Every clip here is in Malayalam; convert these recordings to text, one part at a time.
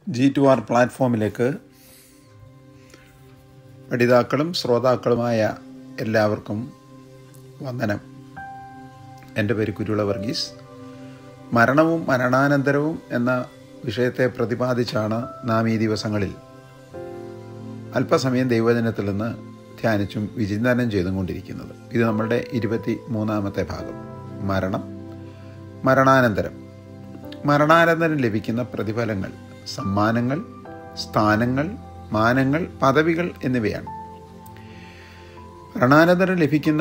ജി ടു ആർ പ്ലാറ്റ്ഫോമിലേക്ക് പഠിതാക്കളും ശ്രോതാക്കളുമായ എല്ലാവർക്കും വന്ദനം എൻ്റെ പേര് കുരുള വർഗീസ് മരണവും മരണാനന്തരവും എന്ന വിഷയത്തെ പ്രതിപാദിച്ചാണ് നാം ഈ ദിവസങ്ങളിൽ അല്പസമയം ദൈവജനത്തിൽ നിന്ന് ധ്യാനിച്ചും വിചിന്തനം ചെയ്തും കൊണ്ടിരിക്കുന്നത് ഇത് നമ്മളുടെ ഇരുപത്തി മൂന്നാമത്തെ ഭാഗം മരണം മരണാനന്തരം മരണാനന്തരം ലഭിക്കുന്ന പ്രതിഫലങ്ങൾ സമ്മാനങ്ങൾ സ്ഥാനങ്ങൾ മാനങ്ങൾ പദവികൾ എന്നിവയാണ് മരണാനന്തരം ലഭിക്കുന്ന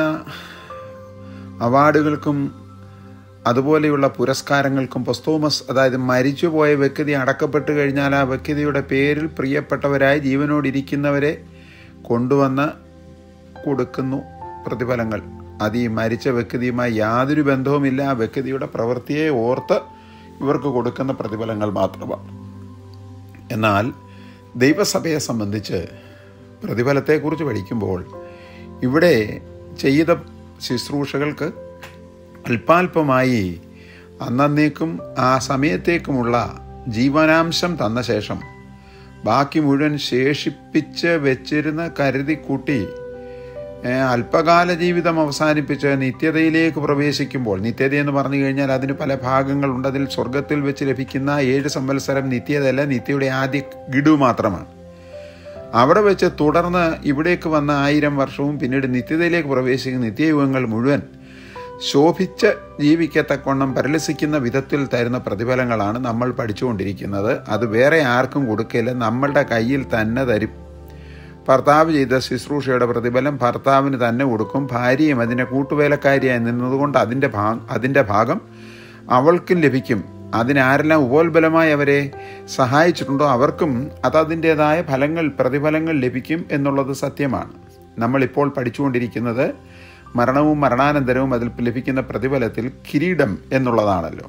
അവാർഡുകൾക്കും അതുപോലെയുള്ള പുരസ്കാരങ്ങൾക്കും പൊസ്തോമസ് അതായത് മരിച്ചുപോയ വ്യക്തി അടക്കപ്പെട്ട് കഴിഞ്ഞാൽ ആ വ്യക്തിയുടെ പേരിൽ പ്രിയപ്പെട്ടവരായി ജീവനോടിരിക്കുന്നവരെ കൊണ്ടുവന്ന് കൊടുക്കുന്നു പ്രതിഫലങ്ങൾ അത് ഈ മരിച്ച വ്യക്തിയുമായി യാതൊരു ബന്ധവുമില്ല ആ വ്യക്തിയുടെ പ്രവൃത്തിയെ ഓർത്ത് ഇവർക്ക് കൊടുക്കുന്ന പ്രതിഫലങ്ങൾ മാത്രമാണ് എന്നാൽ ദൈവസഭയെ സംബന്ധിച്ച് പ്രതിഫലത്തെക്കുറിച്ച് പഠിക്കുമ്പോൾ ഇവിടെ ചെയ്ത ശുശ്രൂഷകൾക്ക് അല്പാൽപമായി അന്നേക്കും ആ സമയത്തേക്കുമുള്ള ജീവനാംശം തന്ന ശേഷം ബാക്കി മുഴുവൻ ശേഷിപ്പിച്ച് വെച്ചിരുന്ന കരുതി കൂട്ടി അല്പകാല ജീവിതം അവസാനിപ്പിച്ച് നിത്യതയിലേക്ക് പ്രവേശിക്കുമ്പോൾ നിത്യത എന്ന് പറഞ്ഞു കഴിഞ്ഞാൽ അതിന് പല ഭാഗങ്ങളുണ്ട് അതിൽ സ്വർഗത്തിൽ വെച്ച് ലഭിക്കുന്ന ഏഴ് സംവത്സരം നിത്യതയല്ല നിത്യയുടെ ആദ്യ ഗിഡു മാത്രമാണ് അവിടെ വെച്ച് തുടർന്ന് ഇവിടേക്ക് വന്ന ആയിരം വർഷവും പിന്നീട് നിത്യതയിലേക്ക് പ്രവേശിക്കുന്ന നിത്യയുഗങ്ങൾ മുഴുവൻ ശോഭിച്ച് ജീവിക്കത്തക്കൊണ്ണം പരിലസിക്കുന്ന വിധത്തിൽ തരുന്ന പ്രതിഫലങ്ങളാണ് നമ്മൾ പഠിച്ചുകൊണ്ടിരിക്കുന്നത് അത് വേറെ ആർക്കും കൊടുക്കില്ല നമ്മളുടെ കയ്യിൽ തന്നെ തരും ഭർത്താവ് ചെയ്ത ശുശ്രൂഷയുടെ പ്രതിഫലം ഭർത്താവിന് തന്നെ കൊടുക്കും ഭാര്യയും അതിൻ്റെ കൂട്ടുവേലക്കാരിയായി നിന്നതുകൊണ്ട് അതിൻ്റെ ഭാ അതിൻ്റെ ഭാഗം അവൾക്കും ലഭിക്കും അതിനാരെല്ലാം ഉപോത്ബലമായി അവരെ സഹായിച്ചിട്ടുണ്ടോ അവർക്കും അതതിൻ്റേതായ ഫലങ്ങൾ പ്രതിഫലങ്ങൾ ലഭിക്കും എന്നുള്ളത് സത്യമാണ് നമ്മളിപ്പോൾ പഠിച്ചുകൊണ്ടിരിക്കുന്നത് മരണവും മരണാനന്തരവും അതിൽ ലഭിക്കുന്ന പ്രതിഫലത്തിൽ കിരീടം എന്നുള്ളതാണല്ലോ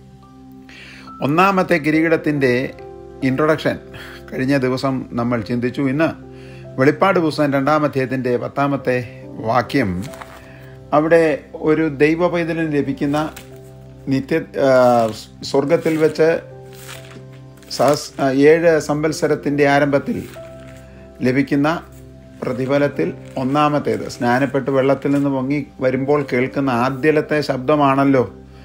ഒന്നാമത്തെ കിരീടത്തിൻ്റെ ഇൻട്രൊഡക്ഷൻ കഴിഞ്ഞ ദിവസം നമ്മൾ ചിന്തിച്ചു ഇന്ന് വെളിപ്പാട് പുസ്തകം രണ്ടാം അധ്യായത്തിൻ്റെ പത്താമത്തെ വാക്യം അവിടെ ഒരു ദൈവ പൈതലിന് ലഭിക്കുന്ന നിത്യ സ്വർഗത്തിൽ വെച്ച് സഹസ് ഏഴ് സംവത്സരത്തിൻ്റെ ആരംഭത്തിൽ ലഭിക്കുന്ന പ്രതിഫലത്തിൽ ഒന്നാമത്തേത് സ്നാനപ്പെട്ട് വെള്ളത്തിൽ നിന്ന് പൊങ്ങി വരുമ്പോൾ കേൾക്കുന്ന ആദ്യലത്തെ ശബ്ദമാണല്ലോ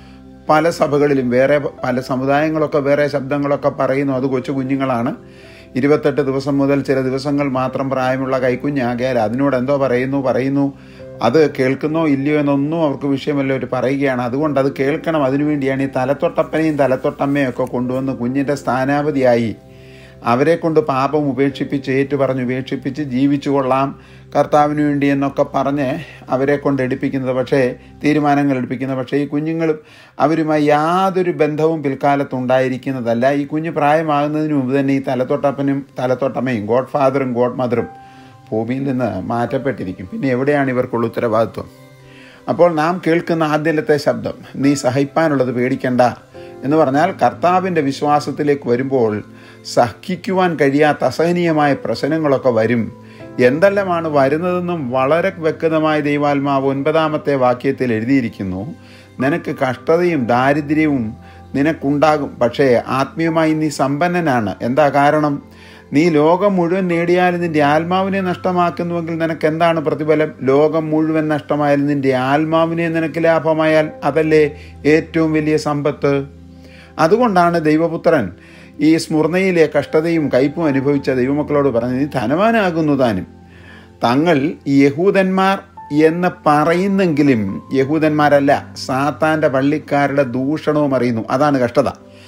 പല സഭകളിലും വേറെ പല സമുദായങ്ങളൊക്കെ വേറെ ശബ്ദങ്ങളൊക്കെ പറയുന്നു അത് കൊച്ചു കുഞ്ഞുങ്ങളാണ് ഇരുപത്തെട്ട് ദിവസം മുതൽ ചില ദിവസങ്ങൾ മാത്രം പ്രായമുള്ള കൈക്കുഞ്ഞാകിയാൽ അതിനോട് എന്തോ പറയുന്നു പറയുന്നു അത് കേൾക്കുന്നോ ഇല്ലയോ എന്നൊന്നും അവർക്ക് വിഷയമല്ല ഒരു പറയുകയാണ് അതുകൊണ്ട് അത് കേൾക്കണം അതിനുവേണ്ടിയാണ് ഈ തലത്തൊട്ടപ്പനെയും തലത്തൊട്ടമ്മയും ഒക്കെ കൊണ്ടുവന്ന് കുഞ്ഞിൻ്റെ സ്ഥാനാപതിയായി അവരെ കൊണ്ട് പാപം ഉപേക്ഷിപ്പിച്ച് ഏറ്റു പറഞ്ഞ് ഉപേക്ഷിപ്പിച്ച് ജീവിച്ചു കൊള്ളാം കർത്താവിന് വേണ്ടി എന്നൊക്കെ പറഞ്ഞ് അവരെ കൊണ്ട് എടുപ്പിക്കുന്നത് പക്ഷേ തീരുമാനങ്ങൾ എടുപ്പിക്കുന്നത് പക്ഷേ ഈ കുഞ്ഞുങ്ങളും അവരുമായി യാതൊരു ബന്ധവും പിൽക്കാലത്ത് ഉണ്ടായിരിക്കുന്നതല്ല ഈ കുഞ്ഞ് പ്രായമാകുന്നതിന് മുമ്പ് തന്നെ ഈ തലത്തൊട്ടപ്പനും തലത്തൊട്ടമ്മയും ഗോഡ് ഫാദറും ഗോഡ് മദറും ഭൂമിയിൽ നിന്ന് മാറ്റപ്പെട്ടിരിക്കും പിന്നെ എവിടെയാണ് ഇവർക്കുള്ള ഉത്തരവാദിത്വം അപ്പോൾ നാം കേൾക്കുന്ന ആദ്യത്തെ ശബ്ദം നീ സഹിപ്പാനുള്ളത് പേടിക്കണ്ട എന്ന് പറഞ്ഞാൽ കർത്താവിൻ്റെ വിശ്വാസത്തിലേക്ക് വരുമ്പോൾ സഹിക്കുവാൻ കഴിയാത്ത അസഹനീയമായ പ്രശ്നങ്ങളൊക്കെ വരും എന്തെല്ലാമാണ് വരുന്നതെന്നും വളരെ വ്യക്തമായ ദൈവാത്മാവ് ഒൻപതാമത്തെ വാക്യത്തിൽ എഴുതിയിരിക്കുന്നു നിനക്ക് കഷ്ടതയും ദാരിദ്ര്യവും നിനക്കുണ്ടാകും പക്ഷേ ആത്മീയമായി നീ സമ്പന്നനാണ് എന്താ കാരണം നീ ലോകം മുഴുവൻ നേടിയാലും നിന്റെ ആത്മാവിനെ നഷ്ടമാക്കുന്നുവെങ്കിൽ നിനക്ക് എന്താണ് പ്രതിഫലം ലോകം മുഴുവൻ നഷ്ടമായാലും നിന്റെ ആത്മാവിനെ നിനക്ക് ലാഭമായാൽ അതല്ലേ ഏറ്റവും വലിയ സമ്പത്ത് അതുകൊണ്ടാണ് ദൈവപുത്രൻ ഈ സ്മൃണയിലെ കഷ്ടതയും കയ്പും അനുഭവിച്ച ദൈവമക്കളോട് പറഞ്ഞു നീ ധനവാനാകുന്നു താനും തങ്ങൾ യഹൂദന്മാർ എന്ന് പറയുന്നെങ്കിലും യഹൂദന്മാരല്ല സാത്താൻ്റെ പള്ളിക്കാരുടെ ദൂഷണവും അറിയുന്നു അതാണ് കഷ്ടത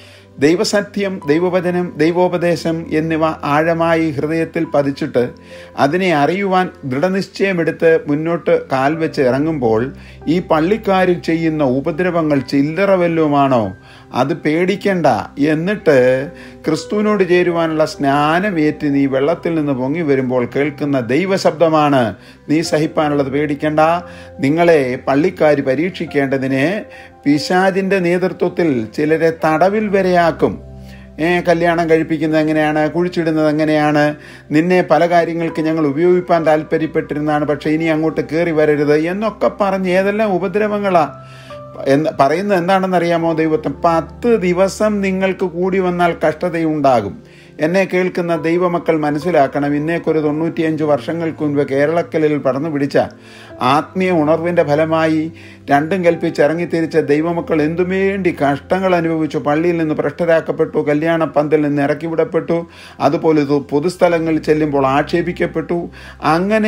ദൈവസത്യം ദൈവവചനം ദൈവോപദേശം എന്നിവ ആഴമായി ഹൃദയത്തിൽ പതിച്ചിട്ട് അതിനെ അറിയുവാൻ ദൃഢനിശ്ചയമെടുത്ത് മുന്നോട്ട് കാൽ വെച്ച് ഇറങ്ങുമ്പോൾ ഈ പള്ളിക്കാർ ചെയ്യുന്ന ഉപദ്രവങ്ങൾ ചില്ലറ വല്ലതുമാണോ അത് പേടിക്കണ്ട എന്നിട്ട് ക്രിസ്തുവിനോട് ചേരുവാനുള്ള സ്നാനമേറ്റ് നീ വെള്ളത്തിൽ നിന്ന് പൊങ്ങി വരുമ്പോൾ കേൾക്കുന്ന ദൈവശബ്ദമാണ് നീ സഹിപ്പാനുള്ളത് പേടിക്കണ്ട നിങ്ങളെ പള്ളിക്കാർ പരീക്ഷിക്കേണ്ടതിന് പിശാജിൻ്റെ നേതൃത്വത്തിൽ ചിലരെ തടവിൽ വരെയാക്കും ഏ കല്യാണം കഴിപ്പിക്കുന്നത് എങ്ങനെയാണ് കുഴിച്ചിടുന്നത് എങ്ങനെയാണ് നിന്നെ പല കാര്യങ്ങൾക്ക് ഞങ്ങൾ ഉപയോഗിക്കാൻ താല്പര്യപ്പെട്ടിരുന്നതാണ് പക്ഷേ ഇനി അങ്ങോട്ട് കയറി വരരുത് എന്നൊക്കെ പറഞ്ഞ് ഏതെല്ലാം ഉപദ്രവങ്ങളാ എന്ന് പറയുന്നത് എന്താണെന്ന് അറിയാമോ ദൈവത്തെ പത്ത് ദിവസം നിങ്ങൾക്ക് കൂടി വന്നാൽ കഷ്ടതയുണ്ടാകും എന്നെ കേൾക്കുന്ന ദൈവമക്കൾ മനസ്സിലാക്കണം ഇന്നേക്കൊരു തൊണ്ണൂറ്റിയഞ്ച് വർഷങ്ങൾക്ക് മുൻപ് കേരളക്കലിൽ പടർന്നു പിടിച്ച ആത്മീയ ഉണർവിൻ്റെ ഫലമായി രണ്ടും കൽപ്പിച്ച് ഇറങ്ങിത്തിരിച്ച ദൈവമക്കൾ എന്തുമേണ്ടി കഷ്ടങ്ങൾ അനുഭവിച്ചു പള്ളിയിൽ നിന്ന് ഭ്രഷ്ടരാക്കപ്പെട്ടു കല്യാണ പന്തൽ നിന്ന് ഇറക്കിവിടപ്പെട്ടു അതുപോലെ ഇത് പൊതുസ്ഥലങ്ങളിൽ ചെല്ലുമ്പോൾ ആക്ഷേപിക്കപ്പെട്ടു അങ്ങനെ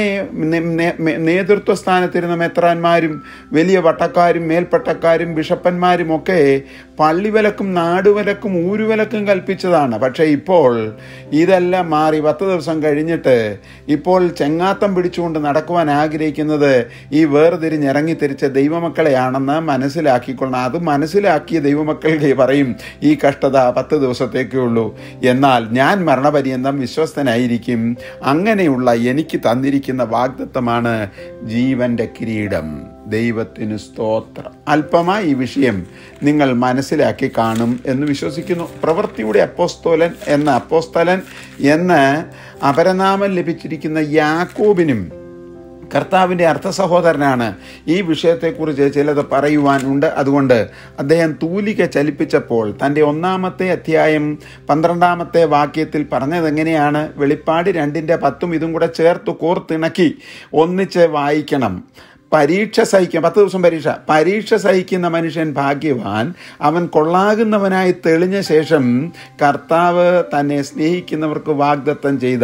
നേതൃത്വ സ്ഥാനത്തിരുന്ന മെത്രാന്മാരും വലിയ വട്ടക്കാരും മേൽപ്പട്ടക്കാരും ബിഷപ്പന്മാരും ഒക്കെ പള്ളിവിലക്കും നാടുവിലക്കും ഊരുവിലക്കും കൽപ്പിച്ചതാണ് പക്ഷേ ഇപ്പോൾ ഇതെല്ലാം മാറി പത്ത് ദിവസം കഴിഞ്ഞിട്ട് ഇപ്പോൾ ചെങ്ങാത്തം പിടിച്ചുകൊണ്ട് നടക്കുവാൻ ആഗ്രഹിക്കുന്നത് ഈ വേർതിരിഞ്ഞിറങ്ങിത്തിരിച്ച ദൈവമക്കളെയാണെന്ന് മനസ്സിലാക്കിക്കൊള്ളണം അത് മനസ്സിലാക്കിയ ദൈവമക്കൾക്ക് പറയും ഈ കഷ്ടത പത്ത് ദിവസത്തേക്കേ ഉള്ളൂ എന്നാൽ ഞാൻ മരണപര്യന്തം വിശ്വസ്തനായിരിക്കും അങ്ങനെയുള്ള എനിക്ക് തന്നിരിക്കുന്ന വാഗ്ദത്തമാണ് ജീവന്റെ കിരീടം ദൈവത്തിന് സ്തോത്രം അല്പമായി ഈ വിഷയം നിങ്ങൾ മനസ്സിലാക്കി കാണും എന്ന് വിശ്വസിക്കുന്നു പ്രവൃത്തിയുടെ അപ്പോസ്തോലൻ എന്ന അപ്പോസ്തലൻ എന്ന് അപരനാമം ലഭിച്ചിരിക്കുന്ന യാക്കോബിനും കർത്താവിൻ്റെ അർത്ഥ സഹോദരനാണ് ഈ വിഷയത്തെക്കുറിച്ച് ചിലത് പറയുവാനുണ്ട് അതുകൊണ്ട് അദ്ദേഹം തൂലിക ചലിപ്പിച്ചപ്പോൾ തൻ്റെ ഒന്നാമത്തെ അധ്യായം പന്ത്രണ്ടാമത്തെ വാക്യത്തിൽ പറഞ്ഞത് എങ്ങനെയാണ് വെളിപ്പാട് രണ്ടിൻ്റെ പത്തും ഇതും കൂടെ ചേർത്ത് കോർത്തിണക്കി ഒന്നിച്ച് വായിക്കണം പരീക്ഷ സഹിക്കും പത്ത് ദിവസം പരീക്ഷ പരീക്ഷ സഹിക്കുന്ന മനുഷ്യൻ ഭാഗ്യവാൻ അവൻ കൊള്ളാകുന്നവനായി തെളിഞ്ഞ ശേഷം കർത്താവ് തന്നെ സ്നേഹിക്കുന്നവർക്ക് വാഗ്ദത്തം ചെയ്ത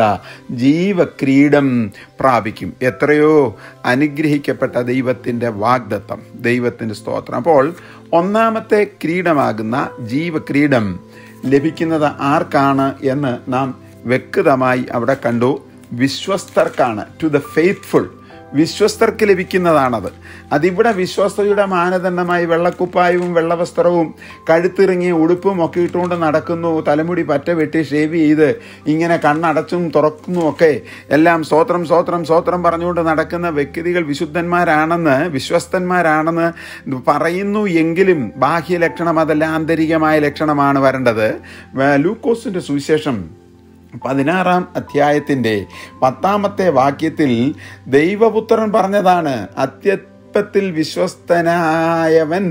ജീവക്രീഡം പ്രാപിക്കും എത്രയോ അനുഗ്രഹിക്കപ്പെട്ട ദൈവത്തിൻ്റെ വാഗ്ദത്തം ദൈവത്തിൻ്റെ സ്തോത്രം അപ്പോൾ ഒന്നാമത്തെ ക്രീഡമാകുന്ന ജീവക്രീഡം ലഭിക്കുന്നത് ആർക്കാണ് എന്ന് നാം വ്യക്തമായി അവിടെ കണ്ടു വിശ്വസ്തർക്കാണ് ടു ദ ഫെയ്ത്ത്ഫുൾ വിശ്വസ്തർക്ക് ലഭിക്കുന്നതാണത് അതിവിടെ വിശ്വസ്തയുടെ മാനദണ്ഡമായി വെള്ളക്കുപ്പായവും വെള്ളവസ്ത്രവും കഴുത്തിറങ്ങിയ ഉടുപ്പും ഒക്കെ ഇട്ടുകൊണ്ട് നടക്കുന്നു തലമുടി പറ്റ വെട്ടി ഷേവ് ചെയ്ത് ഇങ്ങനെ കണ്ണടച്ചും തുറക്കുന്നു ഒക്കെ എല്ലാം സ്വോത്രം സ്വോത്രം സ്വോത്രം പറഞ്ഞുകൊണ്ട് നടക്കുന്ന വ്യക്തികൾ വിശുദ്ധന്മാരാണെന്ന് വിശ്വസ്തന്മാരാണെന്ന് പറയുന്നു എങ്കിലും ബാഹ്യ ലക്ഷണം അതല്ല ആന്തരികമായ ലക്ഷണമാണ് വരേണ്ടത് ലൂക്കോസിന്റെ സുവിശേഷം പതിനാറാം അധ്യായത്തിൻ്റെ പത്താമത്തെ വാക്യത്തിൽ ദൈവപുത്രൻ പറഞ്ഞതാണ് അത്യ അല്പത്തിൽ വിശ്വസ്തനായവൻ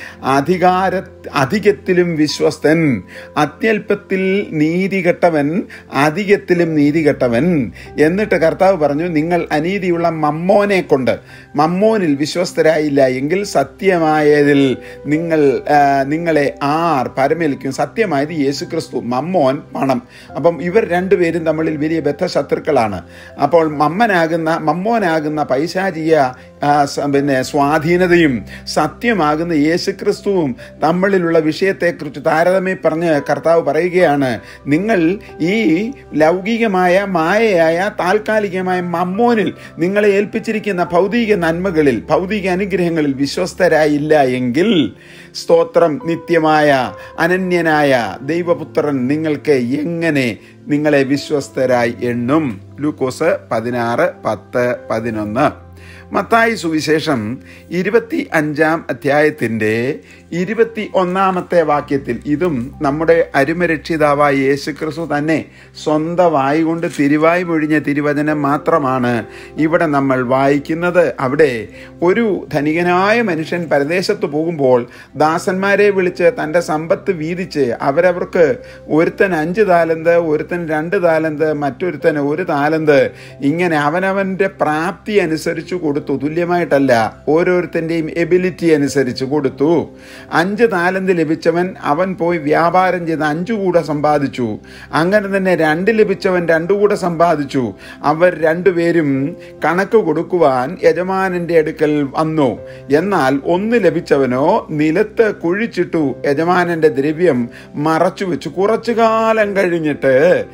അധികാര അധികത്തിലും വിശ്വസ്തൻ അത്യല്പത്തിൽ നീതികെട്ടവൻ അധികത്തിലും നീതികെട്ടവൻ എന്നിട്ട് കർത്താവ് പറഞ്ഞു നിങ്ങൾ അനീതിയുള്ള മമ്മോനെ കൊണ്ട് മമ്മോനിൽ വിശ്വസ്തരായില്ല എങ്കിൽ സത്യമായതിൽ നിങ്ങൾ നിങ്ങളെ ആർ പരമേൽക്കും സത്യമായത് യേശുക്രിസ്തു മമ്മോൻ പണം അപ്പം ഇവർ രണ്ടുപേരും തമ്മിൽ വലിയ ബദ്ധശത്രുക്കളാണ് അപ്പോൾ മമ്മനാകുന്ന മമ്മോനാകുന്ന പൈശാചിയ പിന്നെ സ്വാധീനതയും സത്യമാകുന്ന യേശുക്രിസ്തുവും തമ്മിലുള്ള വിഷയത്തെക്കുറിച്ച് താരതമ്യം പറഞ്ഞ് കർത്താവ് പറയുകയാണ് നിങ്ങൾ ഈ ലൗകികമായ മായയായ താൽക്കാലികമായ മമ്മോനിൽ നിങ്ങളെ ഏൽപ്പിച്ചിരിക്കുന്ന ഭൗതിക നന്മകളിൽ ഭൗതിക അനുഗ്രഹങ്ങളിൽ വിശ്വസ്തരായില്ല എങ്കിൽ സ്തോത്രം നിത്യമായ അനന്യനായ ദൈവപുത്രൻ നിങ്ങൾക്ക് എങ്ങനെ നിങ്ങളെ വിശ്വസ്തരായി എണ്ണും ലൂക്കോസ് പതിനാറ് പത്ത് പതിനൊന്ന് മത്തായി സുവിശേഷം ഇരുപത്തി അഞ്ചാം അധ്യായത്തിൻ്റെ ഇരുപത്തി ഒന്നാമത്തെ വാക്യത്തിൽ ഇതും നമ്മുടെ അരുമരക്ഷിതാവായ യേശുക്രിസ്തു തന്നെ സ്വന്തമായി കൊണ്ട് തിരുവായി മൊഴിഞ്ഞ തിരുവചനം മാത്രമാണ് ഇവിടെ നമ്മൾ വായിക്കുന്നത് അവിടെ ഒരു ധനികനായ മനുഷ്യൻ പരദേശത്ത് പോകുമ്പോൾ ദാസന്മാരെ വിളിച്ച് തൻ്റെ സമ്പത്ത് വീതിച്ച് അവരവർക്ക് ഒരുത്തൻ അഞ്ച് താലന്ത് ഒരുത്തൻ രണ്ട് താലന്ത് മറ്റൊരുത്തന് ഒരു താലന്ത് ഇങ്ങനെ അവനവൻ്റെ പ്രാപ്തി അനുസരിച്ച് കൊടുത്തു തുല്യമായിട്ടല്ല ഓരോരുത്തൻ്റെയും എബിലിറ്റി അനുസരിച്ച് കൊടുത്തു അഞ്ച് താലന്ത് ലഭിച്ചവൻ അവൻ പോയി വ്യാപാരം ചെയ്ത് അഞ്ചു കൂടെ സമ്പാദിച്ചു അങ്ങനെ തന്നെ രണ്ട് ലഭിച്ചവൻ രണ്ടു കൂടെ സമ്പാദിച്ചു അവർ രണ്ടുപേരും കണക്ക് കൊടുക്കുവാൻ യജമാനന്റെ അടുക്കൽ വന്നു എന്നാൽ ഒന്ന് ലഭിച്ചവനോ നിലത്ത് കുഴിച്ചിട്ടു യജമാനന്റെ ദ്രവ്യം മറച്ചു വെച്ചു കുറച്ചു കാലം കഴിഞ്ഞിട്ട്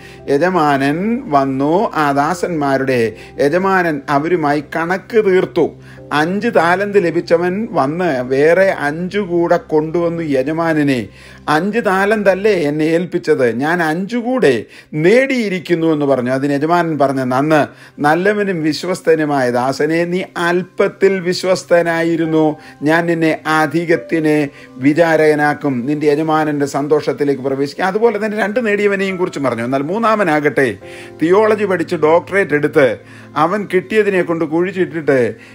യജമാനൻ വന്നു ആ ദാസന്മാരുടെ യജമാനൻ അവരുമായി കണക്ക് തീർത്തു അഞ്ച് താലന്ത് ലഭിച്ചവൻ വന്ന് വേറെ അഞ്ചു കൂടെ കൊണ്ടുവന്നു യജമാനനെ അഞ്ച് താലന്തല്ലേ എന്നെ ഏൽപ്പിച്ചത് ഞാൻ അഞ്ചു കൂടെ നേടിയിരിക്കുന്നു എന്ന് പറഞ്ഞു അതിന് യജമാനൻ പറഞ്ഞു നന്ന് നല്ലവനും വിശ്വസ്തനുമായ ദാസനെ നീ അല്പത്തിൽ വിശ്വസ്തനായിരുന്നു ഞാൻ നിന്നെ അധികത്തിന് വിചാരകനാക്കും നിന്റെ യജമാനന്റെ സന്തോഷത്തിലേക്ക് പ്രവേശിക്കും അതുപോലെ തന്നെ രണ്ട് നേടിയവനെയും കുറിച്ച് പറഞ്ഞു എന്നാൽ മൂന്നാമനാകട്ടെ തിയോളജി പഠിച്ച് ഡോക്ടറേറ്റ് എടുത്ത് അവൻ കിട്ടിയതിനെ കൊണ്ട് കുഴിച്ചിട്ടിട്ട് യജമാൻ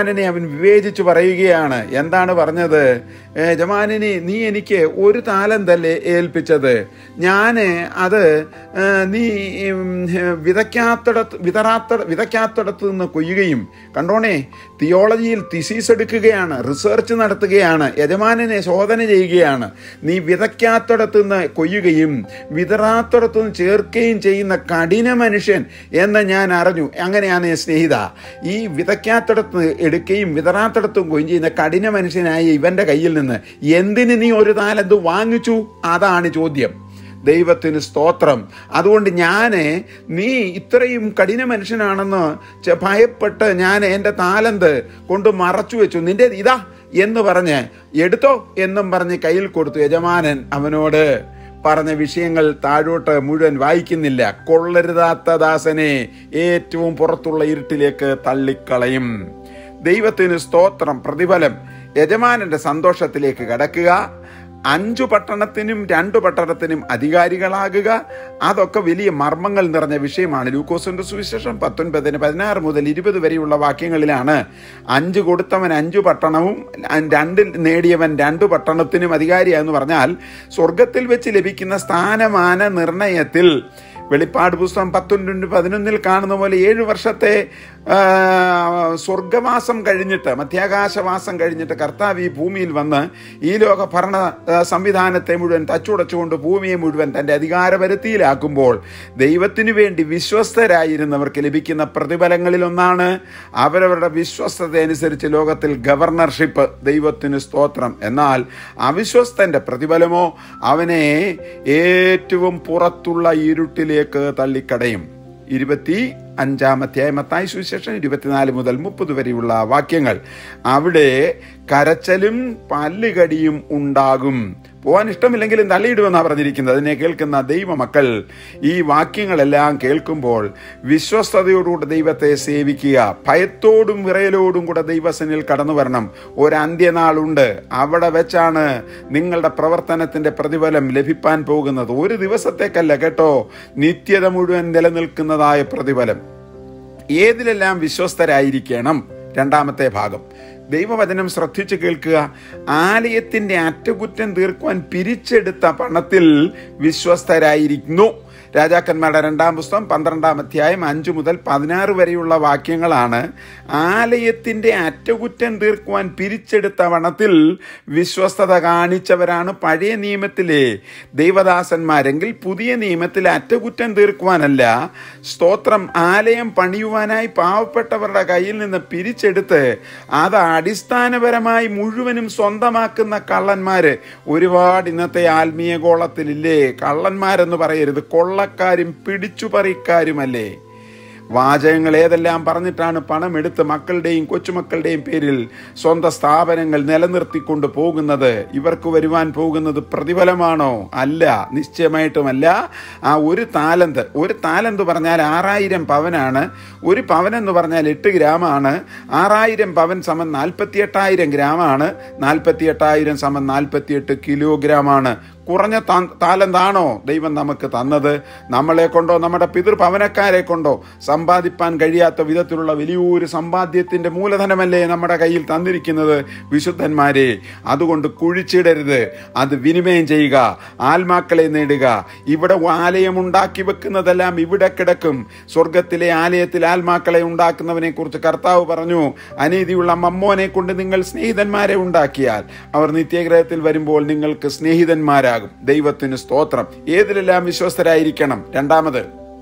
യജമാനനെ അവൻ വിവേചിച്ചു പറയുകയാണ് എന്താണ് പറഞ്ഞത് യജമാനനെ നീ എനിക്ക് ഒരു താലന്തല്ലേ ഏൽപ്പിച്ചത് ഞാൻ അത് ഏ, നീ ഉം, വിതയ്ക്കാത്തിടത്ത് വിതറാത്ത വിതയ്ക്കാത്തിടത്ത് നിന്ന് കൊയ്യുകയും കണ്ടോണേ തിയോളജിയിൽ തിസീസ് എടുക്കുകയാണ് റിസർച്ച് നടത്തുകയാണ് യജമാനനെ ശോധന ചെയ്യുകയാണ് നീ വിതയ്ക്കാത്തിടത്ത് നിന്ന് കൊയ്യുകയും വിതറാത്തിടത്ത് നിന്ന് ചേർക്കുകയും ചെയ്യുന്ന കഠിന മനുഷ്യൻ എന്ന് ഞാൻ അറിഞ്ഞു അങ്ങനെയാണ് സ്നേഹിത ഈ വിതയ്ക്കാത്തിടത്ത് എടുക്കുകയും വിതറാത്തിടത്തും കൊയ്യും ചെയ്യുന്ന കഠിന മനുഷ്യനായ ഇവന്റെ കയ്യിൽ നിന്ന് എന്തിന് നീ ഒരു താലന്ത് വാങ്ങിച്ചു അതാണ് ചോദ്യം ദൈവത്തിന് സ്തോത്രം അതുകൊണ്ട് ഞാൻ നീ ഇത്രയും കഠിന മനുഷ്യനാണെന്ന് ചെ- ഭയപ്പെട്ട് ഞാൻ എൻ്റെ താലന്ത് കൊണ്ട് മറച്ചു വെച്ചു നിന്റെ ഇതാ എന്ന് പറഞ്ഞ് എടുത്തോ എന്നും പറഞ്ഞ് കയ്യിൽ കൊടുത്തു യജമാനൻ അവനോട് പറഞ്ഞ വിഷയങ്ങൾ താഴോട്ട് മുഴുവൻ വായിക്കുന്നില്ല കൊള്ളരുതാത്ത ദാസനെ ഏറ്റവും പുറത്തുള്ള ഇരുട്ടിലേക്ക് തള്ളിക്കളയും ദൈവത്തിന് സ്തോത്രം പ്രതിഫലം യജമാനന്റെ സന്തോഷത്തിലേക്ക് കടക്കുക അഞ്ചു പട്ടണത്തിനും രണ്ടു പട്ടണത്തിനും അധികാരികളാകുക അതൊക്കെ വലിയ മർമ്മങ്ങൾ നിറഞ്ഞ വിഷയമാണ് ലൂക്കോസിന്റെ സുവിശേഷം പത്തൊൻപതിന് പതിനാറ് മുതൽ ഇരുപത് വരെയുള്ള വാക്യങ്ങളിലാണ് അഞ്ച് കൊടുത്തവൻ അഞ്ചു പട്ടണവും രണ്ടിൽ നേടിയവൻ രണ്ടു പട്ടണത്തിനും അധികാരിയാന്ന് പറഞ്ഞാൽ സ്വർഗത്തിൽ വെച്ച് ലഭിക്കുന്ന സ്ഥാനമാന നിർണയത്തിൽ വെളിപ്പാട് പുസ്തകം പത്തൊൻപത് പതിനൊന്നിൽ കാണുന്ന പോലെ ഏഴു വർഷത്തെ ആ, സ്വർഗവാസം കഴിഞ്ഞിട്ട് മധ്യാകാശവാസം കഴിഞ്ഞിട്ട് കർത്താവ് ഈ ഭൂമിയിൽ വന്ന് ഈ ലോക ഭരണ ആ, സംവിധാനത്തെ മുഴുവൻ തച്ചുടച്ചുകൊണ്ട് ഭൂമിയെ മുഴുവൻ തൻ്റെ അധികാരപരിധിയിലാക്കുമ്പോൾ ദൈവത്തിനു വേണ്ടി വിശ്വസ്തരായിരുന്നവർക്ക് ലഭിക്കുന്ന പ്രതിഫലങ്ങളിലൊന്നാണ് അവരവരുടെ വിശ്വസ്തത അനുസരിച്ച് ലോകത്തിൽ ഗവർണർഷിപ്പ് ദൈവത്തിന് സ്തോത്രം എന്നാൽ അവിശ്വസ്തന്റെ പ്രതിഫലമോ അവനെ ഏറ്റവും പുറത്തുള്ള ഇരുട്ടിലേക്ക് തള്ളിക്കടയും ഇരുപത്തി അഞ്ചാമത്തെ മത്തായി സുവിശേഷം ഇരുപത്തിനാല് മുതൽ മുപ്പത് വരെയുള്ള വാക്യങ്ങൾ അവിടെ കരച്ചലും പല്ലുകടിയും ഉണ്ടാകും പോകാൻ ഇഷ്ടമില്ലെങ്കിലും തള്ളിയിടുമെന്നാണ് പറഞ്ഞിരിക്കുന്നത് അതിനെ കേൾക്കുന്ന ദൈവമക്കൾ ഈ വാക്യങ്ങളെല്ലാം കേൾക്കുമ്പോൾ വിശ്വസ്തയോടുകൂടെ ദൈവത്തെ സേവിക്കുക ഭയത്തോടും വിറയലോടും കൂടെ ദൈവസനിൽ കടന്നു വരണം ഒരു അന്ത്യനാളുണ്ട് അവിടെ വെച്ചാണ് നിങ്ങളുടെ പ്രവർത്തനത്തിന്റെ പ്രതിഫലം ലഭിപ്പാൻ പോകുന്നത് ഒരു ദിവസത്തേക്കല്ല കേട്ടോ നിത്യത മുഴുവൻ നിലനിൽക്കുന്നതായ പ്രതിഫലം ഏതിലെല്ലാം വിശ്വസ്തരായിരിക്കണം രണ്ടാമത്തെ ഭാഗം ദൈവവചനം ശ്രദ്ധിച്ചു കേൾക്കുക ആലയത്തിന്റെ അറ്റകുറ്റം തീർക്കുവാൻ പിരിച്ചെടുത്ത പണത്തിൽ വിശ്വസ്തരായിരിക്കുന്നു രാജാക്കന്മാരുടെ രണ്ടാം പുസ്തകം പന്ത്രണ്ടാം അധ്യായം അഞ്ചു മുതൽ പതിനാറ് വരെയുള്ള വാക്യങ്ങളാണ് ആലയത്തിന്റെ അറ്റകുറ്റം തീർക്കുവാൻ പിരിച്ചെടുത്ത വണത്തിൽ വിശ്വസ്തത കാണിച്ചവരാണ് പഴയ നിയമത്തിലെ ദൈവദാസന്മാരെങ്കിൽ പുതിയ നിയമത്തിൽ അറ്റകുറ്റം തീർക്കുവാനല്ല സ്തോത്രം ആലയം പണിയുവാനായി പാവപ്പെട്ടവരുടെ കയ്യിൽ നിന്ന് പിരിച്ചെടുത്ത് അത് അടിസ്ഥാനപരമായി മുഴുവനും സ്വന്തമാക്കുന്ന കള്ളന്മാര് ഒരുപാട് ഇന്നത്തെ ആത്മീയ ഗോളത്തിലില്ലേ കള്ളന്മാരെന്ന് പറയരുത് കൊള്ളക്കാരും പിടിച്ചുപറിക്കാരുമല്ലേ വാചകങ്ങൾ ഏതെല്ലാം പറഞ്ഞിട്ടാണ് പണം എടുത്ത് മക്കളുടെയും കൊച്ചുമക്കളുടെയും പേരിൽ സ്വന്തം സ്ഥാപനങ്ങൾ നിലനിർത്തിക്കൊണ്ട് പോകുന്നത് ഇവർക്ക് വരുവാൻ പോകുന്നത് പ്രതിഫലമാണോ അല്ല നിശ്ചയമായിട്ടുമല്ല ആ ഒരു താലന്ത് ഒരു താലന്ത് പറഞ്ഞാൽ ആറായിരം പവനാണ് ഒരു പവൻ എന്ന് പറഞ്ഞാൽ എട്ട് ഗ്രാമാണ് ആറായിരം പവൻ സമം നാൽപ്പത്തി എട്ടായിരം ഗ്രാമാണ് നാൽപ്പത്തി എട്ടായിരം സമം നാൽപ്പത്തിയെട്ട് കിലോഗ്രാമാണ് കുറഞ്ഞ താലന്താണോ ദൈവം നമുക്ക് തന്നത് നമ്മളെ കൊണ്ടോ നമ്മുടെ പിതൃഭവനക്കാരെ കൊണ്ടോ സമ്പാദിപ്പാൻ കഴിയാത്ത വിധത്തിലുള്ള വലിയൊരു സമ്പാദ്യത്തിന്റെ മൂലധനമല്ലേ നമ്മുടെ കയ്യിൽ തന്നിരിക്കുന്നത് വിശുദ്ധന്മാരെ അതുകൊണ്ട് കുഴിച്ചിടരുത് അത് വിനിമയം ചെയ്യുക ആത്മാക്കളെ നേടുക ഇവിടെ ആലയം ഉണ്ടാക്കി വെക്കുന്നതെല്ലാം ഇവിടെ കിടക്കും സ്വർഗത്തിലെ ആലയത്തിൽ ആത്മാക്കളെ ഉണ്ടാക്കുന്നവനെ കുറിച്ച് കർത്താവ് പറഞ്ഞു അനീതിയുള്ള മമ്മോനെ കൊണ്ട് നിങ്ങൾ സ്നേഹിതന്മാരെ ഉണ്ടാക്കിയാൽ അവർ നിത്യഗ്രഹത്തിൽ വരുമ്പോൾ നിങ്ങൾക്ക് സ്നേഹിതന്മാരാകും ദൈവത്തിന് സ്തോത്രം ഏതിലെല്ലാം വിശ്വസ്തരായിരിക്കണം രണ്ടാമത്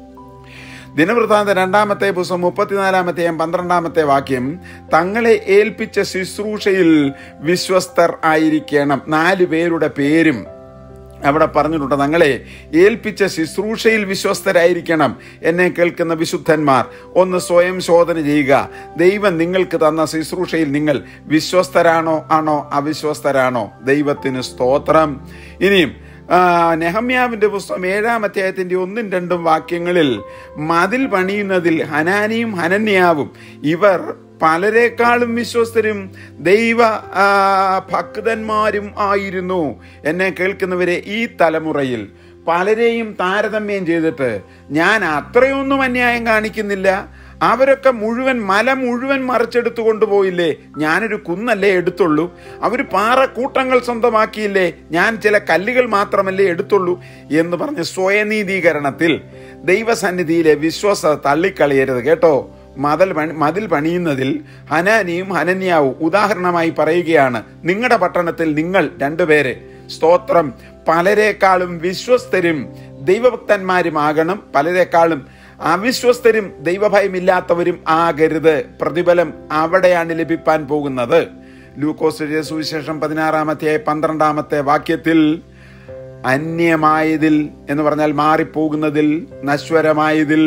ദിനവൃത്താന്ത രണ്ടാമത്തെ പുസ്തകം മുപ്പത്തിനാലാമത്തെ പന്ത്രണ്ടാമത്തെ വാക്യം തങ്ങളെ ഏൽപ്പിച്ച ശുശ്രൂഷയിൽ വിശ്വസ്തർ ആയിരിക്കണം നാല് പേരുടെ പേരും അവിടെ പറഞ്ഞിട്ടുണ്ട് തങ്ങളെ ഏൽപ്പിച്ച ശുശ്രൂഷയിൽ വിശ്വസ്തരായിരിക്കണം എന്നെ കേൾക്കുന്ന വിശുദ്ധന്മാർ ഒന്ന് സ്വയം ശോധന ചെയ്യുക ദൈവം നിങ്ങൾക്ക് തന്ന ശുശ്രൂഷയിൽ നിങ്ങൾ വിശ്വസ്തരാണോ ആണോ അവിശ്വസ്തരാണോ ദൈവത്തിന് സ്തോത്രം ഇനിയും നെഹമ്യാവിന്റെ പുസ്തകം ഏഴാം അധ്യായത്തിന്റെ ഒന്നും രണ്ടും വാക്യങ്ങളിൽ മതിൽ പണിയുന്നതിൽ ഹനാനിയും ഹനന്യാവും ഇവർ പലരെക്കാളും വിശ്വസ്തരും ദൈവ ഭക്തന്മാരും ആയിരുന്നു എന്നെ കേൾക്കുന്നവരെ ഈ തലമുറയിൽ പലരെയും താരതമ്യം ചെയ്തിട്ട് ഞാൻ അത്രയൊന്നും അന്യായം കാണിക്കുന്നില്ല അവരൊക്കെ മുഴുവൻ മല മുഴുവൻ മറിച്ചെടുത്തു കൊണ്ടുപോയില്ലേ ഞാനൊരു കുന്നല്ലേ എടുത്തുള്ളൂ അവർ പാറക്കൂട്ടങ്ങൾ സ്വന്തമാക്കിയില്ലേ ഞാൻ ചില കല്ലുകൾ മാത്രമല്ലേ എടുത്തുള്ളൂ എന്ന് പറഞ്ഞ് സ്വയനീതീകരണത്തിൽ ദൈവസന്നിധിയിലെ വിശ്വാസ തള്ളിക്കളയരുത് കേട്ടോ മതിൽ പണി മതിൽ പണിയുന്നതിൽ ഹനാനിയും ഹനന്യാവും ഉദാഹരണമായി പറയുകയാണ് നിങ്ങളുടെ പട്ടണത്തിൽ നിങ്ങൾ രണ്ടുപേരെ സ്തോത്രം പലരെക്കാളും വിശ്വസ്തരും ദൈവഭക്തന്മാരുമാകണം പലരെക്കാളും അവിശ്വസ്തരും ദൈവഭയമില്ലാത്തവരും ആകരുത് പ്രതിഫലം അവിടെയാണ് ലഭിപ്പാൻ പോകുന്നത് ലൂക്കോസ് എഴുതിയ സുവിശേഷം പതിനാറാമത്തെ പന്ത്രണ്ടാമത്തെ വാക്യത്തിൽ അന്യമായതിൽ എന്ന് പറഞ്ഞാൽ മാറിപ്പോകുന്നതിൽ നശ്വരമായതിൽ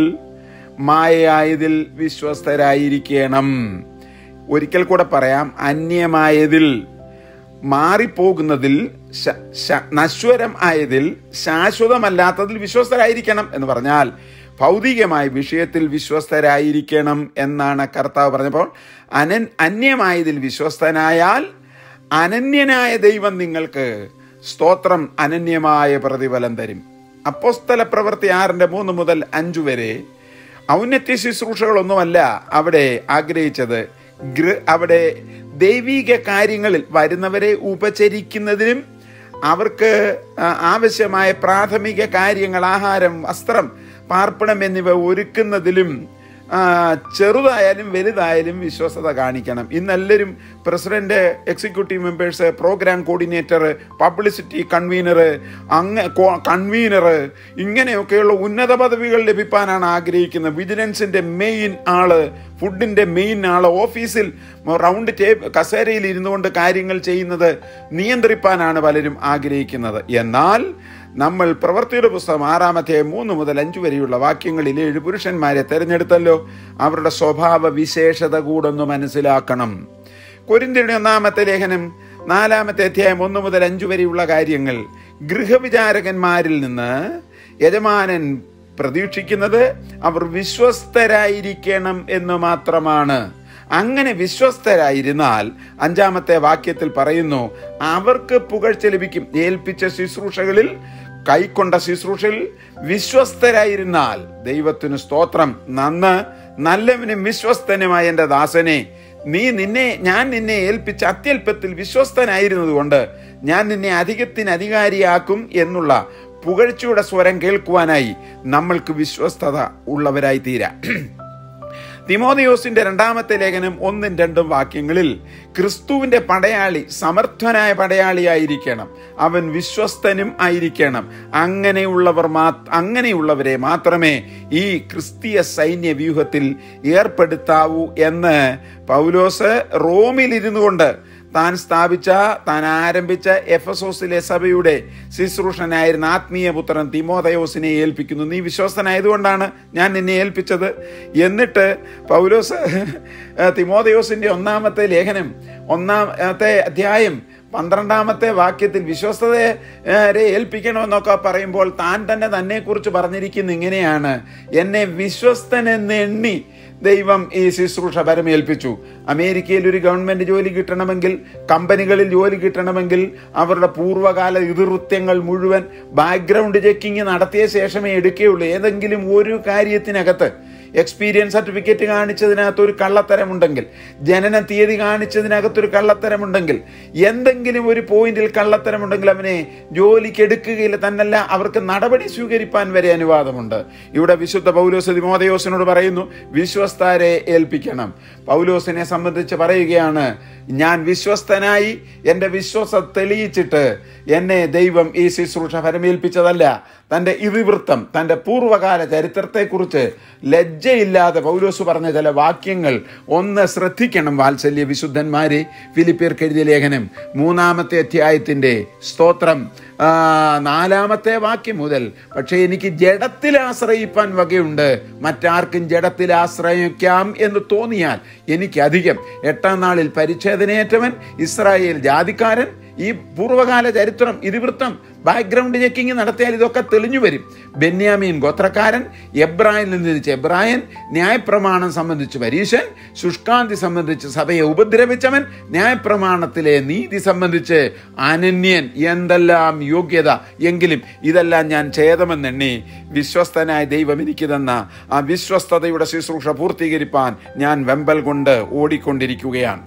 മായയായതിൽ വിശ്വസ്തരായിരിക്കണം ഒരിക്കൽ കൂടെ പറയാം അന്യമായതിൽ മാറിപ്പോകുന്നതിൽ ശ- ശ- നശ്വരം ആയതിൽ ശാശ്വതമല്ലാത്തതിൽ വിശ്വസ്തരായിരിക്കണം എന്ന് പറഞ്ഞാൽ ഭൗതികമായ വിഷയത്തിൽ വിശ്വസ്തരായിരിക്കണം എന്നാണ് കർത്താവ് പറഞ്ഞപ്പോൾ അനൻ അന്യമായതിൽ വിശ്വസ്തനായാൽ അനന്യനായ ദൈവം നിങ്ങൾക്ക് സ്തോത്രം അനന്യമായ പ്രതിഫലം തരും അപ്പോസ്തല പ്രവൃത്തി ആറിന്റെ മൂന്ന് മുതൽ അഞ്ചു വരെ ഔന്നത്യ ശുശ്രൂഷകളൊന്നുമല്ല അവിടെ ആഗ്രഹിച്ചത് ഗൃ അവിടെ ദൈവിക കാര്യങ്ങളിൽ വരുന്നവരെ ഉപചരിക്കുന്നതിനും അവർക്ക് ആ, ആവശ്യമായ പ്രാഥമിക കാര്യങ്ങൾ ആഹാരം വസ്ത്രം പാർപ്പിടം എന്നിവ ഒരുക്കുന്നതിലും ആ, ചെറുതായാലും വലുതായാലും വിശ്വസത കാണിക്കണം ഇന്നെല്ലാവരും president executive members programme coordinator publicity convener അങ്ങ് കൺവീനർ ഇങ്ങനെയൊക്കെയുള്ള ഉന്നത പദവികൾ ലഭിക്കാനാണ് ആഗ്രഹിക്കുന്നത് വിജിലൻസിന്റെ മെയിൻ ആള് ഫുഡിന്റെ മെയിൻ ആള് ഓഫീസിൽ റൗണ്ട് ടേബിൾ കസേരയിൽ ഇരുന്നു കൊണ്ട് കാര്യങ്ങൾ ചെയ്യുന്നത് നിയന്ത്രിപ്പാനാണ് പലരും ആഗ്രഹിക്കുന്നത് എന്നാൽ നമ്മൾ പ്രവർത്തിയുടെ പുസ്തകം ആറാമത്തെ മൂന്ന് മുതൽ അഞ്ചു വരെയുള്ള വാക്യങ്ങളിൽ ഏഴ് പുരുഷന്മാരെ തെരഞ്ഞെടുത്തല്ലോ അവരുടെ സ്വഭാവ വിശേഷത കൂടൊന്ന് മനസ്സിലാക്കണം കൊരിന്തിയുടെ ഒന്നാമത്തെ ലേഖനം നാലാമത്തെ അധ്യായം ഒന്ന് മുതൽ അഞ്ചു വരെയുള്ള കാര്യങ്ങൾ ഗൃഹവിചാരകന്മാരിൽ നിന്ന് യജമാനൻ പ്രതീക്ഷിക്കുന്നത് അവർ വിശ്വസ്തരായിരിക്കണം എന്ന് മാത്രമാണ് അങ്ങനെ വിശ്വസ്തരായിരുന്നാൽ അഞ്ചാമത്തെ വാക്യത്തിൽ പറയുന്നു അവർക്ക് പുകഴ്ച ലഭിക്കും ഏൽപ്പിച്ച ശുശ്രൂഷകളിൽ കൈക്കൊണ്ട ശുശ്രൂഷയിൽ വിശ്വസ്തരായിരുന്നാൽ ദൈവത്തിന് സ്തോത്രം നന്ന് നല്ലവനും വിശ്വസ്തനുമായ എൻ്റെ ദാസനെ നീ നിന്നെ ഞാൻ നിന്നെ ഏൽപ്പിച്ച അത്യല്പത്തിൽ വിശ്വസ്തനായിരുന്നതുകൊണ്ട് ഞാൻ നിന്നെ അധികത്തിന് അധികാരിയാക്കും എന്നുള്ള പുകഴ്ചയുടെ സ്വരം കേൾക്കുവാനായി നമ്മൾക്ക് വിശ്വസ്തത ഉള്ളവരായി തീരാം തിമോദയോസിന്റെ രണ്ടാമത്തെ ലേഖനം ഒന്നും രണ്ടും വാക്യങ്ങളിൽ ക്രിസ്തുവിന്റെ പടയാളി സമർത്ഥനായ പടയാളിയായിരിക്കണം അവൻ വിശ്വസ്തനും ആയിരിക്കണം അങ്ങനെയുള്ളവർ മാ അങ്ങനെയുള്ളവരെ മാത്രമേ ഈ ക്രിസ്തീയ സൈന്യ വ്യൂഹത്തിൽ ഏർപ്പെടുത്താവൂ എന്ന് പൗലോസ് റോമിൽ ഇരുന്നു കൊണ്ട് താൻ സ്ഥാപിച്ച താൻ ആരംഭിച്ച എഫസോസിലെ സഭയുടെ ശുശ്രൂഷനായിരുന്ന ആത്മീയ പുത്രൻ തിമോദയോസിനെ ഏൽപ്പിക്കുന്നു നീ വിശ്വസ്തനായതുകൊണ്ടാണ് ഞാൻ നിന്നെ ഏൽപ്പിച്ചത് എന്നിട്ട് പൗലോസ് തിമോദയോസിന്റെ ഒന്നാമത്തെ ലേഖനം ഒന്നാമത്തെ അധ്യായം പന്ത്രണ്ടാമത്തെ വാക്യത്തിൽ വിശ്വസ്തതയെ ഏൽപ്പിക്കണമെന്നൊക്കെ പറയുമ്പോൾ താൻ തന്നെ തന്നെക്കുറിച്ച് പറഞ്ഞിരിക്കുന്ന ഇങ്ങനെയാണ് എന്നെ വിശ്വസ്തനെന്ന് എണ്ണി ദൈവം ഈ ശുശ്രൂഷ പരമേൽപ്പിച്ചു അമേരിക്കയിൽ ഒരു ഗവൺമെന്റ് ജോലി കിട്ടണമെങ്കിൽ കമ്പനികളിൽ ജോലി കിട്ടണമെങ്കിൽ അവരുടെ പൂർവ്വകാല ഇതിവൃത്യങ്ങൾ മുഴുവൻ ബാക്ക്ഗ്രൗണ്ട് ചെക്കിങ് നടത്തിയ ശേഷമേ എടുക്കുകയുള്ളൂ ഏതെങ്കിലും ഒരു കാര്യത്തിനകത്ത് എക്സ്പീരിയൻസ് സർട്ടിഫിക്കറ്റ് കാണിച്ചതിനകത്ത് ഒരു കള്ളത്തരമുണ്ടെങ്കിൽ ജനന തീയതി കാണിച്ചതിനകത്തൊരു കള്ളത്തരമുണ്ടെങ്കിൽ എന്തെങ്കിലും ഒരു പോയിന്റിൽ കള്ളത്തരമുണ്ടെങ്കിൽ അവനെ ജോലിക്ക് എടുക്കുകയില്ല തന്നല്ല അവർക്ക് നടപടി സ്വീകരിപ്പാൻ വരെ അനുവാദമുണ്ട് ഇവിടെ വിശുദ്ധ പൗലോസ് തിമോദയോസിനോട് പറയുന്നു വിശ്വസ്തരെ ഏൽപ്പിക്കണം പൗലോസിനെ സംബന്ധിച്ച് പറയുകയാണ് ഞാൻ വിശ്വസ്തനായി എൻ്റെ വിശ്വാസം തെളിയിച്ചിട്ട് എന്നെ ദൈവം ഈ ശുശ്രൂഷ ഫലമേൽപ്പിച്ചതല്ല തൻ്റെ ഇതിവൃത്തം തൻ്റെ പൂർവ്വകാല ചരിത്രത്തെക്കുറിച്ച് ലജ്ജയില്ലാതെ പൗലോസ് പറഞ്ഞ ചില വാക്യങ്ങൾ ഒന്ന് ശ്രദ്ധിക്കണം വാത്സല്യ വിശുദ്ധന്മാരെ ഫിലിപ്പിയർക്ക് എഴുതിയ ലേഖനം മൂന്നാമത്തെ അധ്യായത്തിൻ്റെ സ്തോത്രം ആ, നാലാമത്തെ വാക്യം മുതൽ പക്ഷേ എനിക്ക് ജഡത്തിൽ ആശ്രയിപ്പാൻ വകയുണ്ട് മറ്റാർക്കും ജഡത്തിൽ ആശ്രയിക്കാം എന്ന് തോന്നിയാൽ എനിക്ക് അധികം എട്ടാം നാളിൽ പരിച്ഛേദനയേറ്റവൻ ഇസ്രായേൽ ജാതിക്കാരൻ ഈ പൂർവ്വകാല ചരിത്രം ഇതിവൃത്തം ബാക്ക്ഗ്രൗണ്ട് ചെക്കിങ് നടത്തിയാൽ ഇതൊക്കെ തെളിഞ്ഞു വരും ബെന്യാമീൻ ഗോത്രക്കാരൻ എബ്രായിൽ നിന്ന് തിരിച്ച് എബ്രായൻ ന്യായപ്രമാണം സംബന്ധിച്ച് പരീശൻ ശുഷ്കാന്തി സംബന്ധിച്ച് സഭയെ ഉപദ്രവിച്ചവൻ ന്യായപ്രമാണത്തിലെ നീതി സംബന്ധിച്ച് അനന്യൻ എന്തെല്ലാം യോഗ്യത എങ്കിലും ഇതെല്ലാം ഞാൻ ഛേദമെന്നെണ്ണി വിശ്വസ്തനായ ദൈവം എനിക്ക് തന്ന ആ വിശ്വസ്തതയുടെ ശുശ്രൂഷ പൂർത്തീകരിപ്പാൻ ഞാൻ വെമ്പൽ കൊണ്ട് ഓടിക്കൊണ്ടിരിക്കുകയാണ്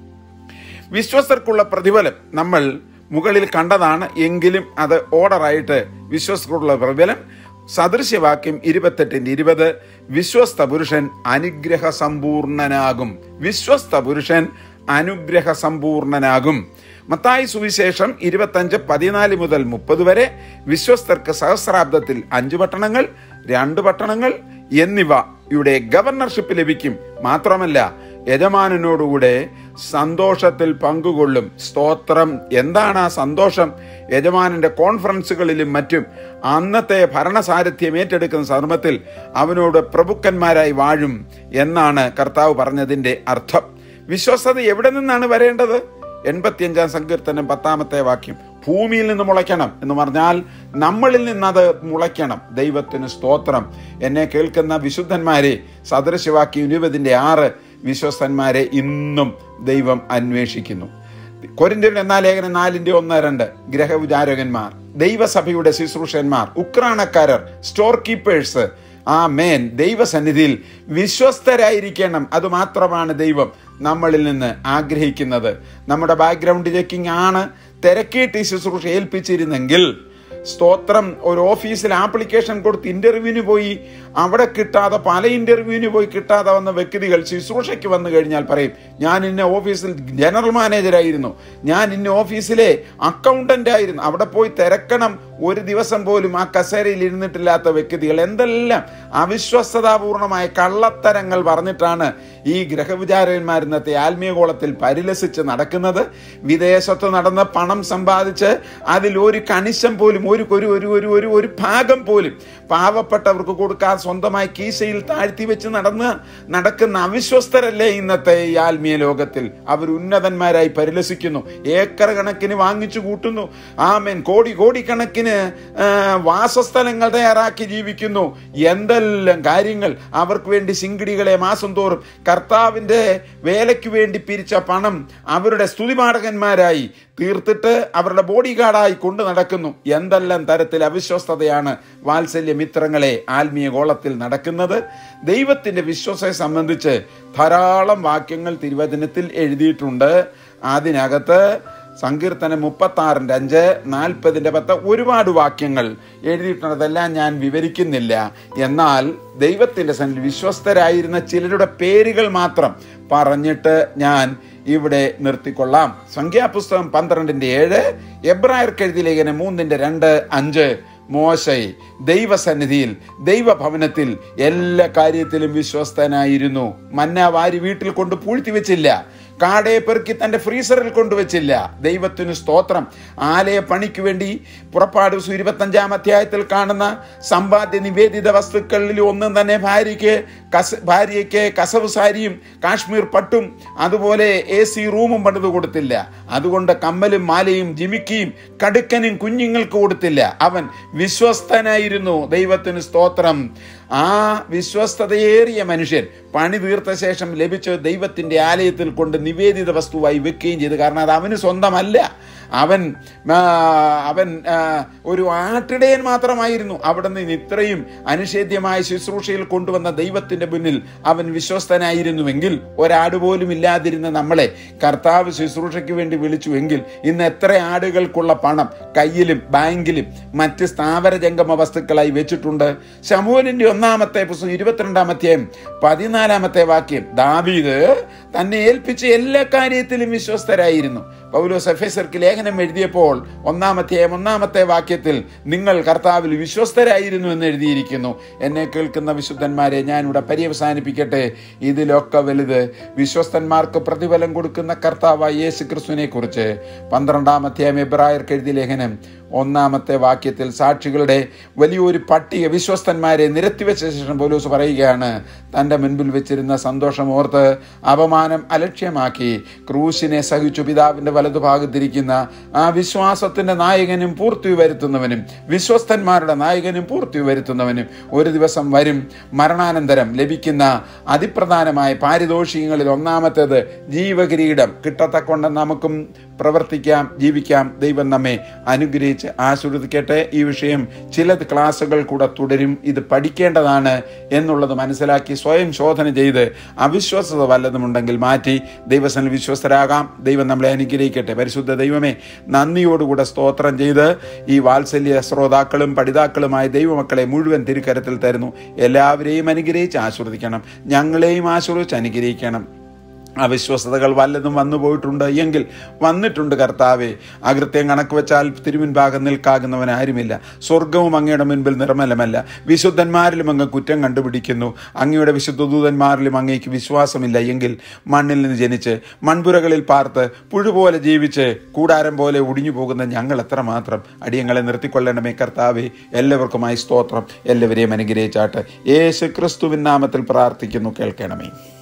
വിശ്വസ്തർക്കുള്ള പ്രതിഫലം നമ്മൾ മുകളിൽ കണ്ടതാണ് എങ്കിലും അത് ഓർഡറായിട്ട് വിശ്വസ്തർക്കുള്ള പ്രതിഫലം സദൃശ്യവാക്യം ഇരുപത്തെട്ടിന്റെ ഇരുപത് വിശ്വസ്ത പുരുഷൻ അനുഗ്രഹ സമ്പൂർണനാകും വിശ്വസ്ത പുരുഷൻ അനുഗ്രഹ സമ്പൂർണനാകും മത്തായി സുവിശേഷം ഇരുപത്തഞ്ച് പതിനാല് മുതൽ മുപ്പത് വരെ വിശ്വസ്തർക്ക് സഹസ്രാബ്ദത്തിൽ അഞ്ച് പട്ടണങ്ങൾ രണ്ട് പട്ടണങ്ങൾ എന്നിവ ഇവിടെ ഗവർണർഷിപ്പ് ലഭിക്കും മാത്രമല്ല യജമാനനോടുകൂടെ സന്തോഷത്തിൽ പങ്കുകൊള്ളും സ്തോത്രം എന്താണ് ആ സന്തോഷം യജമാനന്റെ കോൺഫറൻസുകളിലും മറ്റും അന്നത്തെ ഭരണസാരഥ്യം ഏറ്റെടുക്കുന്ന സന്ദർഭത്തിൽ അവനോട് പ്രഭുക്കന്മാരായി വാഴും എന്നാണ് കർത്താവ് പറഞ്ഞതിന്റെ അർത്ഥം വിശ്വസത എവിടെ നിന്നാണ് വരേണ്ടത് എൺപത്തിയഞ്ചാം സങ്കീർത്തനം പത്താമത്തെ വാക്യം ഭൂമിയിൽ നിന്ന് മുളയ്ക്കണം എന്ന് പറഞ്ഞാൽ നമ്മളിൽ നിന്നത് മുളയ്ക്കണം ദൈവത്തിന് സ്തോത്രം എന്നെ കേൾക്കുന്ന വിശുദ്ധന്മാരെ സദൃശവാക്യം ഇരുപതിന്റെ ആറ് വിശ്വസ്തന്മാരെ ഇന്നും ദൈവം അന്വേഷിക്കുന്നു കൊരിന്ത്യൻ എന്നാ ലേഖനം നാലിന്റെ ഒന്ന് രണ്ട് ഗ്രഹവിചാരകന്മാർ ദൈവസഭയുടെ ശുശ്രൂഷന്മാർ ഉക്രാണക്കാരർ സ്റ്റോർ കീപ്പേഴ്സ് ആ മേൻ ദൈവസന്നിധിയിൽ വിശ്വസ്തരായിരിക്കണം അത് മാത്രമാണ് ദൈവം നമ്മളിൽ നിന്ന് ആഗ്രഹിക്കുന്നത് നമ്മുടെ ബാക്ക്ഗ്രൗണ്ട് ചെക്കിംഗ് ആണ് തിരക്കിയിട്ട് ഈ ശുശ്രൂഷ ഏൽപ്പിച്ചിരുന്നെങ്കിൽ സ്തോത്രം ഒരു ഓഫീസിൽ ആപ്ലിക്കേഷൻ കൊടുത്ത് ഇന്റർവ്യൂവിന് പോയി അവിടെ കിട്ടാതെ പല ഇന്റർവ്യൂവിന് പോയി കിട്ടാതെ വന്ന വ്യക്തികൾ ശുശ്രൂഷയ്ക്ക് വന്നു കഴിഞ്ഞാൽ പറയും ഞാൻ ഇന്ന ഓഫീസിൽ ജനറൽ മാനേജരായിരുന്നു ഞാൻ ഇന്ന ഓഫീസിലെ അക്കൗണ്ടന്റ് ആയിരുന്നു അവിടെ പോയി തിരക്കണം ഒരു ദിവസം പോലും ആ കസേരയിൽ ഇരുന്നിട്ടില്ലാത്ത വ്യക്തികൾ എന്തെല്ലാം അവിശ്വസ്തതാപൂർണമായ കള്ളത്തരങ്ങൾ പറഞ്ഞിട്ടാണ് ഈ ഗ്രഹവിചാരകന്മാർ ഇന്നത്തെ ആത്മീയകോളത്തിൽ പരിലസിച്ച് നടക്കുന്നത് വിദേശത്ത് നടന്ന് പണം സമ്പാദിച്ച് അതിൽ ഒരു കണിശം പോലും ഒരു ഒരു ഒരു ഒരു ഒരു ഒരു ഭാഗം പോലും പാവപ്പെട്ടവർക്ക് കൊടുക്കാൻ സ്വന്തമായി കീശയിൽ താഴ്ത്തി വെച്ച് നടന്ന് നടക്കുന്ന അവിശ്വസ്തരല്ലേ ഇന്നത്തെ ഈ ആത്മീയ ലോകത്തിൽ അവർ ഉന്നതന്മാരായി പരിലസിക്കുന്നു ഏക്കർ കണക്കിന് വാങ്ങിച്ചു കൂട്ടുന്നു ആമേൻ കോടി കോടിക്കണക്കിന് ആ, വാസസ്ഥലങ്ങൾ തയ്യാറാക്കി ജീവിക്കുന്നു എന്തെല്ലാം കാര്യങ്ങൾ അവർക്ക് വേണ്ടി ശിങ്കിടികളെ മാസം തോറും കർത്താവിന്റെ വേലയ്ക്ക് വേണ്ടി പിരിച്ച പണം അവരുടെ സ്തുതിപാഠകന്മാരായി തീർത്തിട്ട് അവരുടെ ബോഡി ഗാർഡായി കൊണ്ടു നടക്കുന്നു എന്തെല്ലാം തരത്തിൽ അവിശ്വസ്തതയാണ് വാത്സല്യ മിത്രങ്ങളെ ആത്മീയ ഗോളത്തിൽ നടക്കുന്നത് ദൈവത്തിന്റെ വിശ്വസത്തെ സംബന്ധിച്ച് ധാരാളം വാക്യങ്ങൾ തിരുവചനത്തിൽ എഴുതിയിട്ടുണ്ട് അതിനകത്ത് സങ്കീർത്തനം മുപ്പത്തി ആറിൻ്റെ അഞ്ച് നാൽപ്പതിൻ്റെ പത്ത് ഒരുപാട് വാക്യങ്ങൾ എഴുതിയിട്ടുണ്ട് അതെല്ലാം ഞാൻ വിവരിക്കുന്നില്ല എന്നാൽ ദൈവത്തിൻ്റെ സന്നിധി വിശ്വസ്തരായിരുന്ന ചിലരുടെ പേരുകൾ മാത്രം പറഞ്ഞിട്ട് ഞാൻ ഇവിടെ നിർത്തിക്കൊള്ളാം സംഖ്യാപുസ്തകം പന്ത്രണ്ടിന്റെ ഏഴ് എബ്രായർക്ക് എഴുതിയ ലേഖനം മൂന്നിന്റെ രണ്ട് അഞ്ച് മോശെ ദൈവസന്നിധിയിൽ ദൈവഭവനത്തിൽ എല്ലാ കാര്യത്തിലും വിശ്വസ്തനായിരുന്നു മന്ന വാരി വീട്ടിൽ കൊണ്ട് പൂഴ്ത്തി വെച്ചില്ല കാടയെ പെറുക്കി തന്റെ ഫ്രീസറിൽ കൊണ്ടുവച്ചില്ല ദൈവത്തിന് സ്തോത്രം ആലയ പണിക്ക് വേണ്ടി പുറപ്പാട് ദിവസം ഇരുപത്തഞ്ചാം അധ്യായത്തിൽ കാണുന്ന സമ്പാദ്യ നിവേദിത വസ്തുക്കളിൽ ഒന്നും തന്നെ ഭാര്യയ്ക്ക് കസ ഭാര്യയ്ക്ക് കസവ് സാരിയും കാശ്മീർ പട്ടും അതുപോലെ എ സി റൂമും പണിത് കൊടുത്തില്ല അതുകൊണ്ട് കമ്മലും മാലയും ജിമിക്കിയും കടുക്കനും കുഞ്ഞുങ്ങൾക്ക് കൊടുത്തില്ല അവൻ വിശ്വസ്തനായിരുന്നു ദൈവത്തിന് സ്തോത്രം ആ വിശ്വസ്തതയേറിയ മനുഷ്യൻ പണി തീർത്ത ശേഷം ലഭിച്ച ദൈവത്തിന്റെ ആലയത്തിൽ കൊണ്ട് നിവേദിത വസ്തുവായി വെക്കുകയും ചെയ്തു കാരണം അത് അവന് സ്വന്തമല്ല അവൻ ആ, അവൻ ആ, ഒരു ആട്ടിടയൻ മാത്രമായിരുന്നു അവിടെ നിന്ന് ഇത്രയും അനിഷേധ്യമായ ശുശ്രൂഷയിൽ കൊണ്ടുവന്ന ദൈവത്തിന്റെ മുന്നിൽ അവൻ വിശ്വസ്തനായിരുന്നുവെങ്കിൽ ഒരാട് പോലും ഇല്ലാതിരുന്ന നമ്മളെ കർത്താവ് ശുശ്രൂഷയ്ക്ക് വേണ്ടി വിളിച്ചുവെങ്കിൽ ഇന്ന് എത്ര ആടുകൾക്കുള്ള പണം കയ്യിലും ബാങ്കിലും മറ്റ് സ്ഥാവര ജംഗമ വസ്തുക്കളായി വെച്ചിട്ടുണ്ട് ശമൂലിന്റെ ഒന്നാമത്തെ പുസ്തകം ഇരുപത്തിരണ്ടാം അധ്യായം പതിനാലാമത്തെ വാക്യം ദാവീദ് തന്നെ ഏൽപ്പിച്ച എല്ലാ കാര്യത്തിലും വിശ്വസ്തരായിരുന്നു പൗലോസ് എഫേസർക്ക് ലേഖനം എഴുതിയപ്പോൾ ഒന്നാമത്തെ ഒന്നാമത്തെ വാക്യത്തിൽ നിങ്ങൾ കർത്താവിൽ വിശ്വസ്തരായിരുന്നു എന്ന് എഴുതിയിരിക്കുന്നു എന്നെ കേൾക്കുന്ന വിശുദ്ധന്മാരെ ഞാൻ ഇവിടെ പര്യവസാനിപ്പിക്കട്ടെ ഇതിലൊക്കെ വലുത് വിശ്വസ്തന്മാർക്ക് പ്രതിഫലം കൊടുക്കുന്ന കർത്താവായ യേശു ക്രിസ്തുവിനെ കുറിച്ച് പന്ത്രണ്ടാം അധ്യായം എബ്രായർക്ക് എഴുതിയ ലേഖനം ഒന്നാമത്തെ വാക്യത്തിൽ സാക്ഷികളുടെ വലിയൊരു പട്ടിക വിശ്വസ്തന്മാരെ നിരത്തിവെച്ച ശേഷം പോലൂസ് പറയുകയാണ് തൻ്റെ മുൻപിൽ വെച്ചിരുന്ന സന്തോഷം ഓർത്ത് അപമാനം അലക്ഷ്യമാക്കി ക്രൂശിനെ സഹിച്ചു പിതാവിൻ്റെ വലതുഭാഗത്തിരിക്കുന്ന ആ വിശ്വാസത്തിൻ്റെ നായകനും പൂർത്തി വരുത്തുന്നവനും വിശ്വസ്തന്മാരുടെ നായകനും പൂർത്തി വരുത്തുന്നവനും ഒരു ദിവസം വരും മരണാനന്തരം ലഭിക്കുന്ന അതിപ്രധാനമായ പാരിതോഷികങ്ങളിൽ ഒന്നാമത്തേത് ജീവകിരീടം കിട്ടത്തക്കൊണ്ട് നമുക്കും പ്രവർത്തിക്കാം ജീവിക്കാം ദൈവം നമ്മെ അനുഗ്രഹിച്ച് ആസ്വദിക്കട്ടെ ഈ വിഷയം ചില ക്ലാസ്സുകൾ കൂടെ തുടരും ഇത് പഠിക്കേണ്ടതാണ് എന്നുള്ളത് മനസ്സിലാക്കി സ്വയം ശോധന ചെയ്ത് അവിശ്വസത വല്ലതുമുണ്ടെങ്കിൽ മാറ്റി ദൈവസനിൽ വിശ്വസ്തരാകാം ദൈവം നമ്മളെ അനുഗ്രഹിക്കട്ടെ പരിശുദ്ധ ദൈവമേ നന്ദിയോടുകൂടെ സ്തോത്രം ചെയ്ത് ഈ വാത്സല്യ ശ്രോതാക്കളും പഠിതാക്കളുമായ ദൈവമക്കളെ മുഴുവൻ തിരുക്കരത്തിൽ തരുന്നു എല്ലാവരെയും അനുഗ്രഹിച്ച് ആസ്വദിക്കണം ഞങ്ങളെയും ആസ്വദിച്ച് അനുഗ്രഹിക്കണം അവിശ്വസതകൾ വല്ലതും വന്നു പോയിട്ടുണ്ട് എങ്കിൽ വന്നിട്ടുണ്ട് കർത്താവെ അകൃത്യം കണക്ക് വെച്ചാൽ തിരുമുൻഭാഗം നിൽക്കാകുന്നവൻ ആരുമില്ല സ്വർഗവും അങ്ങയുടെ മുൻപിൽ നിർമ്മലമല്ല വിശുദ്ധന്മാരിലും അങ്ങ് കുറ്റം കണ്ടുപിടിക്കുന്നു അങ്ങയുടെ വിശുദ്ധ ദൂതന്മാരിലും അങ്ങേക്ക് വിശ്വാസമില്ല എങ്കിൽ മണ്ണിൽ നിന്ന് ജനിച്ച് മൺപുരകളിൽ പാർത്ത് പുഴുപോലെ ജീവിച്ച് കൂടാരം പോലെ ഒടിഞ്ഞു പോകുന്ന ഞങ്ങൾ എത്രമാത്രം അടിയങ്ങളെ നിർത്തിക്കൊള്ളണമേ കർത്താവെ എല്ലാവർക്കുമായി സ്തോത്രം എല്ലാവരെയും അനുഗ്രഹിച്ചാട്ട് യേശു ക്രിസ്തുവിൻ നാമത്തിൽ പ്രാർത്ഥിക്കുന്നു കേൾക്കണമേ